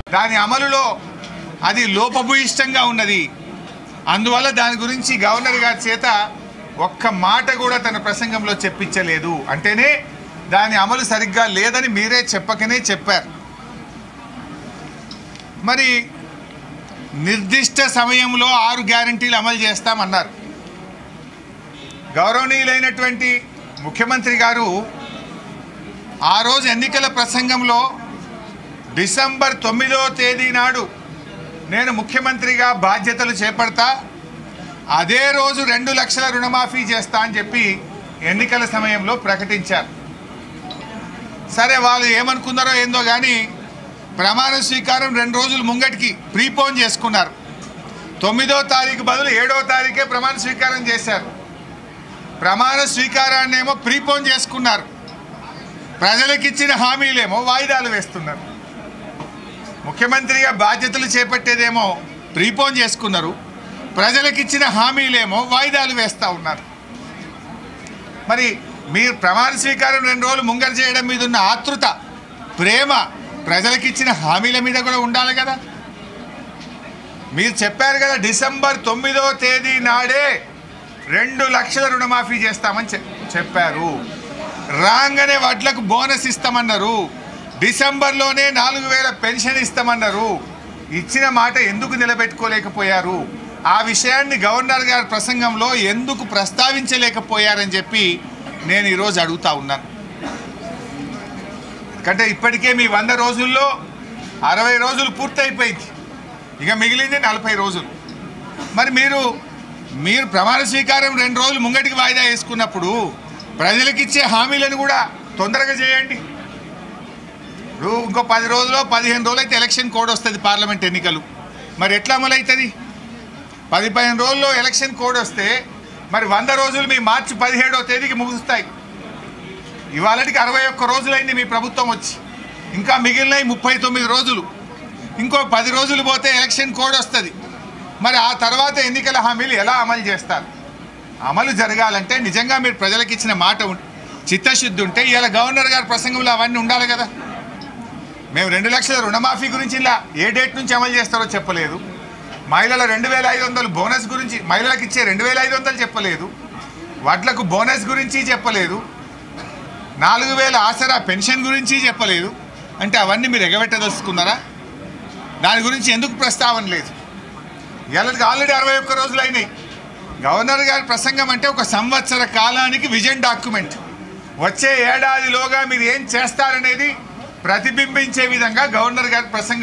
దాని అమలులో అది లోపభూయిష్టంగా ఉన్నది అందువల్ల దాని గురించి గవర్నర్ గారి చేత ఒక్క మాట కూడా తన ప్రసంగంలో చెప్పించలేదు అంటేనే దాని అమలు సరిగ్గా లేదని మీరే చెప్పకనే చెప్పారు మరి నిర్దిష్ట సమయంలో ఆరు గ్యారంటీలు అమలు చేస్తామన్నారు గౌరవనీయులైనటువంటి ముఖ్యమంత్రి గారు ఆ రోజు ఎన్నికల ప్రసంగంలో డిసెంబర్ తొమ్మిదవ తేదీ నాడు నేను ముఖ్యమంత్రిగా బాధ్యతలు చేపడతా అదే రోజు రెండు లక్షల రుణమాఫీ చేస్తా అని చెప్పి ఎన్నికల సమయంలో ప్రకటించారు సరే వాళ్ళు ఏమనుకున్నారో ఏందో కానీ ప్రమాణ స్వీకారం రెండు రోజులు ముంగటికి ప్రీపోన్ చేసుకున్నారు తొమ్మిదో తారీఖు బదులు ఏడో తారీఖే ప్రమాణ స్వీకారం చేశారు ప్రమాణ స్వీకారాన్ని ఏమో ప్రీపోన్ చేసుకున్నారు ప్రజలకిచ్చిన హామీలేమో వాయిదాలు వేస్తున్నారు ముఖ్యమంత్రిగా బాధ్యతలు చేపట్టేదేమో ప్రీపోన్ చేసుకున్నారు ప్రజలకిచ్చిన హామీలేమో వాయిదాలు వేస్తూ ఉన్నారు మరి మీరు ప్రమాణ స్వీకారం రెండు రోజులు ముంగర చేయడం మీద ఉన్న ఆతృత ప్రేమ ప్రజలకిచ్చిన హామీల మీద కూడా ఉండాలి కదా మీరు చెప్పారు కదా డిసెంబర్ తొమ్మిదో తేదీ నాడే రెండు లక్షల రుణమాఫీ చేస్తామని చె- చెప్పారు రాగానే వడ్లకు బోనస్ ఇస్తామన్నారు డిసెంబర్లోనే నాలుగు వేల పెన్షన్ ఇస్తామన్నారు ఇచ్చిన మాట ఎందుకు నిలబెట్టుకోలేకపోయారు ఆ విషయాన్ని గవర్నర్ గారి ప్రసంగంలో ఎందుకు ప్రస్తావించలేకపోయారని చెప్పి నేను ఈరోజు అడుగుతా ఉన్నాను ఎందుకంటే ఇప్పటికే మీ వంద రోజుల్లో అరవై రోజులు పూర్తయిపోయింది ఇక మిగిలింది నలభై రోజులు మరి మీరు మీరు ప్రమాణ స్వీకారం రెండు రోజులు ముంగటికి వాయిదా వేసుకున్నప్పుడు ప్రజలకు ఇచ్చే హామీలను కూడా తొందరగా చేయండి ఇప్పుడు ఇంకో పది రోజులు పదిహేను రోజులు అయితే ఎలక్షన్ కోడ్ వస్తుంది పార్లమెంట్ ఎన్నికలు మరి ఎట్లా అమలవుతుంది పది పదిహేను రోజుల్లో ఎలక్షన్ కోడ్ వస్తే మరి వంద రోజులు మీ మార్చి పదిహేడవ తేదీకి ముగుస్తాయి ఇవాళకి అరవై ఒక్క రోజులైంది మీ ప్రభుత్వం వచ్చి ఇంకా మిగిలినవి ముప్పై తొమ్మిది రోజులు ఇంకో పది రోజులు పోతే ఎలక్షన్ కోడ్ వస్తుంది మరి ఆ తర్వాత ఎన్నికల హామీలు ఎలా అమలు చేస్తారు అమలు జరగాలంటే నిజంగా మీరు ప్రజలకు ఇచ్చిన మాట ఉం- చిత్తశుద్ధి ఉంటే ఇలా గవర్నర్ గారి ప్రసంగంలో అవన్నీ ఉండాలి కదా మేము రెండు లక్షల రుణమాఫీ గురించి ఇలా ఏ డేట్ నుంచి అమలు చేస్తారో చెప్పలేదు మహిళల రెండు వేల ఐదు వందలు బోనస్ గురించి మహిళలకు ఇచ్చే రెండు వేల ఐదు వందలు చెప్పలేదు వడ్లకు బోనస్ గురించి చెప్పలేదు నాలుగు వేల ఆసరా పెన్షన్ గురించి చెప్పలేదు అంటే అవన్నీ మీరు ఎగబెట్టదలుచుకున్నారా దాని గురించి ఎందుకు ప్రస్తావన లేదు ఇవాళకి ఆల్రెడీ అరవై ఒక్క రోజులు అయినాయి గవర్నర్ గారి ప్రసంగం అంటే ఒక సంవత్సర కాలానికి విజన్ డాక్యుమెంట్ వచ్చే ఏడాదిలోగా మీరు ఏం చేస్తారనేది ప్రతిబింబించే విధంగా గవర్నర్ గారి ప్రసంగం